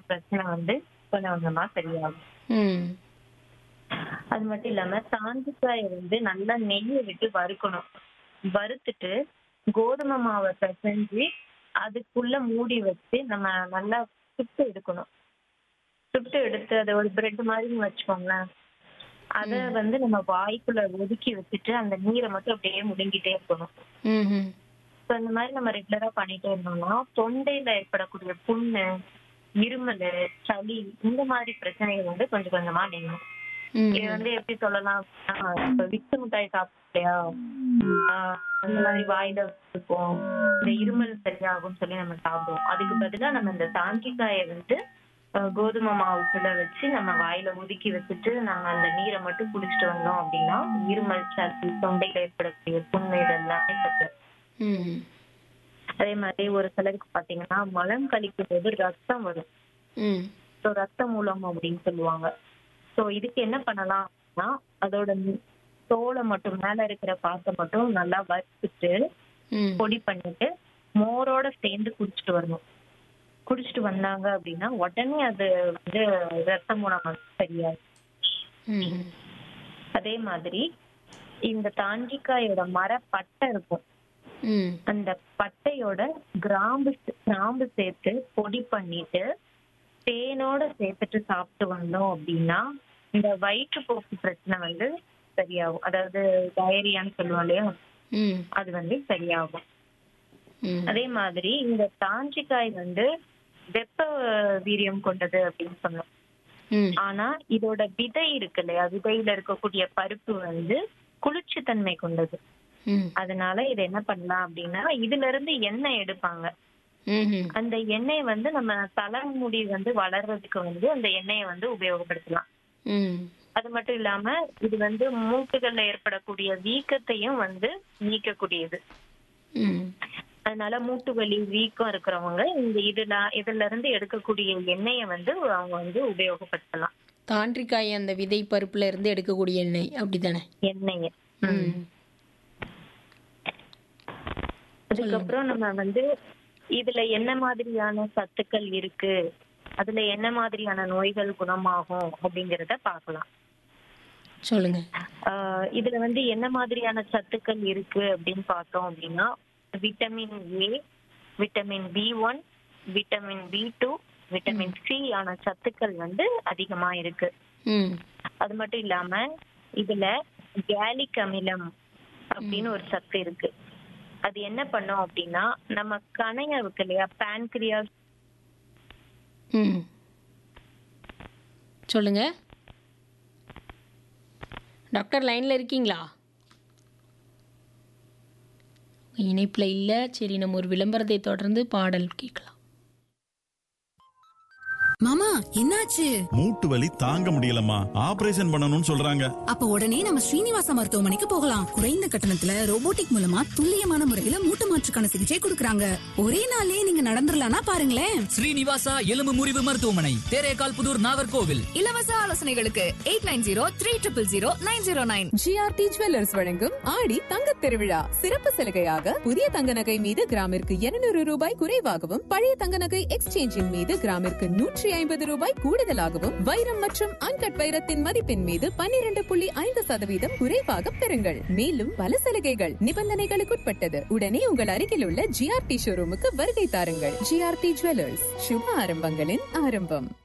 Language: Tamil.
பிரச்சனை வந்து கொஞ்சம் கொஞ்சமா சரியாகும் ம் அது மட்டும் இல்லாம தாண்டிக்காயை வந்து நல்லா நெய்யை விட்டு வறுக்கணும் வறுத்துட்டு கோதுமை மாவை பிசைஞ்சு அதுக்குள்ள மூடி வச்சு நம்ம நல்லா சுட்டு எடுக்கணும் சுட்டு எடுத்து அதை ஒரு பிரெட் மாதிரி வச்சுக்கோங்களேன் அத வந்து நம்ம வாய்க்குள்ள ஒதுக்கி வச்சுட்டு அந்த நீரை மட்டும் அப்படியே முழுங்கிட்டே இருக்கணும் ம் ம் ஸோ இந்த மாதிரி நம்ம ரெகுலரா பண்ணிட்டே இருந்தோம்னா தொண்டையில ஏற்படக்கூடிய புண்ணு இருமல் சளி இந்த மாதிரி பிரச்சனைகள் வந்து கொஞ்சம் கொஞ்சமா நீங்கும் ம் இது வந்து எப்படி சொல்லலாம் அப்படின்னா, இப்ப வித்து மிட்டாய் சாப்பிட்டியா ஆஹ் அந்த மாதிரி வாயில இருக்கும் இந்த இருமல் சரியாகும்னு சொல்லி நம்ம சாப்பிடுவோம் அதுக்கு பதிலா நம்ம இந்த தாங்கிக்காயை வந்து ஆஹ் கோதுமை மாவுக்குள்ள வச்சு நம்ம வாயில ஒதுக்கி வச்சுட்டு நம்ம அந்த நீரை மட்டும் குடிச்சிட்டு வந்தோம் அப்படின்னா இருமல் சளி தொண்டையில ஏற்படக்கூடிய புண்ணு இதெல்லாமே சத்து ம் அதே மாதிரி ஒரு சிலருக்கு பாத்தீங்கன்னா மலம் கழிக்கும் போது ரத்தம் வரும் ம் ஸோ ரத்த மூலம் அப்படின்னு சொல்லுவாங்க ஸோ இதுக்கு என்ன பண்ணலாம்னா அதோட மு- தோலை மட்டும் மேல இருக்கிற பாத்தை மட்டும் நல்லா வறுத்துட்டு ம் பொடி பண்ணிட்டு மோரோட சேர்ந்து குடிச்சிட்டு வரணும் குடிச்சிட்டு வந்தாங்க அப்படின்னா உடனே அது வந்து ரத்த மூலம் வந்து சரியாகும் ம் அதே மாதிரி இந்த தாண்டிக்காயோட மர பட்டை இருக்கும் ம் அந்த பட்டையோட கிராம்பு கிராம்பு சேர்த்து பொடி பண்ணிட்டு தேனோட சேர்த்துட்டு சாப்பிட்டு வந்தோம் அப்படின்னா இந்த வயிற்றுப்போக்கு பிரச்சனை வந்து சரியாகும் அதாவது டயரியான்னு சொல்லுவோம் இல்லையா ம் அது வந்து சரியாகும் ம் அதே மாதிரி இந்த தாஞ்சிக்காய் வந்து வெப்ப வீரியம் கொண்டது அப்படின்னு சொன்னோம் ம் ஆனா இதோட விதை இருக்கு இல்லையா விதையில இருக்கக்கூடிய பருப்பு வந்து குளிர்ச்சித்தன்மை கொண்டது ம் அதனால இதை என்ன பண்ணலாம் அப்படின்னா இதுல இருந்து எண்ணெய் எடுப்பாங்க ம் அந்த எண்ணெய் வந்து நம்ம தலைமுடி வந்து வளர்றதுக்கு வந்து அந்த எண்ணெயை வந்து உபயோகப்படுத்தலாம் ம் அது மட்டும் இல்லாம இது வந்து மூட்டுகள்ல ஏற்படக்கூடிய வீக்கத்தையும் வந்து நீக்கக்கூடியது ம் அதனால மூட்டு வலி வீக்கம் இருக்கிறவங்க இந்த இதுல இதுல இருந்து எடுக்கக்கூடிய எண்ணெயை வந்து அவங்க வந்து உபயோகப்படுத்தலாம் தாண்டிக்காய் அந்த விதை பருப்புல இருந்து எடுக்கக்கூடிய எண்ணெய் அப்படிதானே எண்ணெயை ம் அதுக்கப்புறம் நம்ம வந்து இதுல என்ன மாதிரியான சத்துக்கள் இருக்கு அதுல என்ன மாதிரியான நோய்கள் குணமாகும் அப்படிங்கறத பார்க்கலாம் சொல்லுங்க ஆஹ் இதுல வந்து என்ன மாதிரியான சத்துக்கள் இருக்கு அப்படின்னு பார்த்தோம் அப்படின்னா vitamin A vitamin B one vitamin B two vitamin C ஆன சத்துக்கள் வந்து அதிகமா இருக்கு ம் அது மட்டும் இல்லாம இதுல கேலிக் அமிலம் அப்படின்னு ஒரு சத்து இருக்கு அது என்ன பண்ணும் அப்படின்னா நம்ம கணையம் இருக்கு இல்லையா pancreas ம் சொல்லுங்க டாக்டர் லைனில் இருக்கீங்களா இணைப்பில் இல்லை சரி நம்ம ஒரு விளம்பரத்தை தொடர்ந்து பாடல் கேட்கலாம் மாமா என்னாச்சு மூட்டு வலி தாங்க முடியலம்மா ஆபரேஷன் பண்ணணும்னு சொல்றாங்க அப்ப உடனே நம்ம ஸ்ரீனிவாச மருத்துவமனைக்கு போகலாம் குறைந்த கட்டணத்துல ரோபோட்டிக் மூலமா துல்லியமான முறையில மூட்டு மாற்றுக்கான சிகிச்சை கொடுக்கறாங்க ஒரே நாளே நீங்க நடந்துடலாம்னா பாருங்களேன் ஸ்ரீனிவாசா எலும்பு முறிவு மருத்துவமனை தேரேகால் புதூர் நாகர்கோவில் இலவச ஆலோசனைகளுக்கு eight nine zero three triple zero nine zero nine GRT jewellers வழங்கும் ஆடி தங்கத் திருவிழா சிறப்பு சலுகையாக புதிய தங்க நகை மீது கிராமிற்கு 200 ரூபாய் குறைவாகவும் பழைய தங்க நகை எக்ஸ்சேஞ்சின் மீது கிராமிற்கு நூற்றி ஐம்பது ரூபாய் கூடுதலாகவும் வைரம் மற்றும் அன்கட் வைரத்தின் மதிப்பின் மீது 12.5% புள்ளி ஐந்து சதவீதம் குறைவாக பெறுங்கள் மேலும் பல சலுகைகள் நிபந்தனைகளுக்குட்பட்டது உடனே உங்கள் அருகில் உள்ள ஜிஆர்டி ஷோரூமுக்கு வருகை தாருங்கள் ஜிஆர்டி ஜுவல்லர்ஸ் சுப ஆரம்பங்களின் ஆரம்பம்